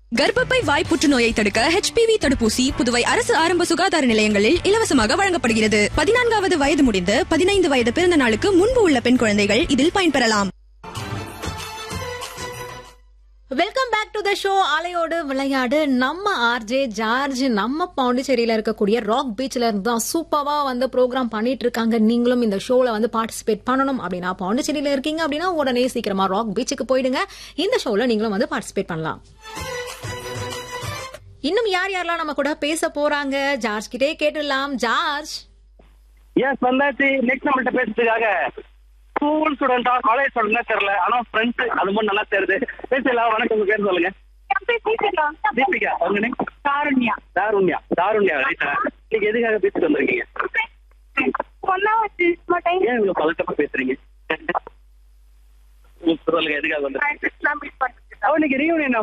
கர்ப்பப்பை வாய் புற்றுநோயை தடுக்க ஹெச்பிவி தடுப்பூசி புதுவை அரசு ஆரம்ப சுகாதார நிலையங்களில் இலவசமாக வழங்கப்படுகிறது பதினான்காவது வயது முடிந்து பதினைந்து வயது பிறந்த நாளுக்கு முன்பு உள்ள பெண் குழந்தைகள் இதில் பயன்பெறலாம் welcome back to the show அலையோடு விளையாடு நம்ம ஆர்ஜே ஜார்ஜ் நம்ம பாண்டிச்சேரியில இருக்கக்கூடிய ராக் பீச்ல இருந்து தான் சூப்பரா வந்து ப்ரோக்ராம் பண்ணிட்டு இருக்காங்க நீங்களும் இந்த ஷோல வந்து பார்ட்டிசிபேட் பண்ணணும் அப்படின்னா பாண்டிச்சேரியில இருக்கீங்க அப்படின்னா உடனே சீக்கிரமா ராக் பீச்சுக்கு போயிடுங்க இந்த ஷோல நீங்களும் வந்து பார்ட்டிசிபேட் பண்ணலாம் இன்னும் யார் யாரெல்லாம் நம்ம கூட பேச போறாங்க ஜார்ஜ் கிட்டே கேட்டுடலாம் ஜார்ஜ் எஸ் வந்தாச்சு நெக்ஸ்ட் நம்மள்ட்ட பேசுறதுக்காக ஸ்கூல் ஸ்டூடெண்டா காலேஜ் ஸ்டூடெண்டா தெரியல ஆனா ஃப்ரெண்ட்ஸ் அது மட்டும் நல்லா தெரியுது பேசலாம் வணக்கம் உங்க பேர் சொல்லுங்க தீபிகா உங்க name? காருண்யா தாருண்யா தாருண்யா ரைட்டா நீங்க எதுக்காக பேசிட்டு வந்திருக்கீங்க ஒன்னா வச்சு டைம் ஏன் இவ்வளவு பதட்டமா பேசுறீங்க சொல்லுங்க எதுக்காக வந்து மீட் பண்ணிட்டு அவனுக்கு ரீயூனியன்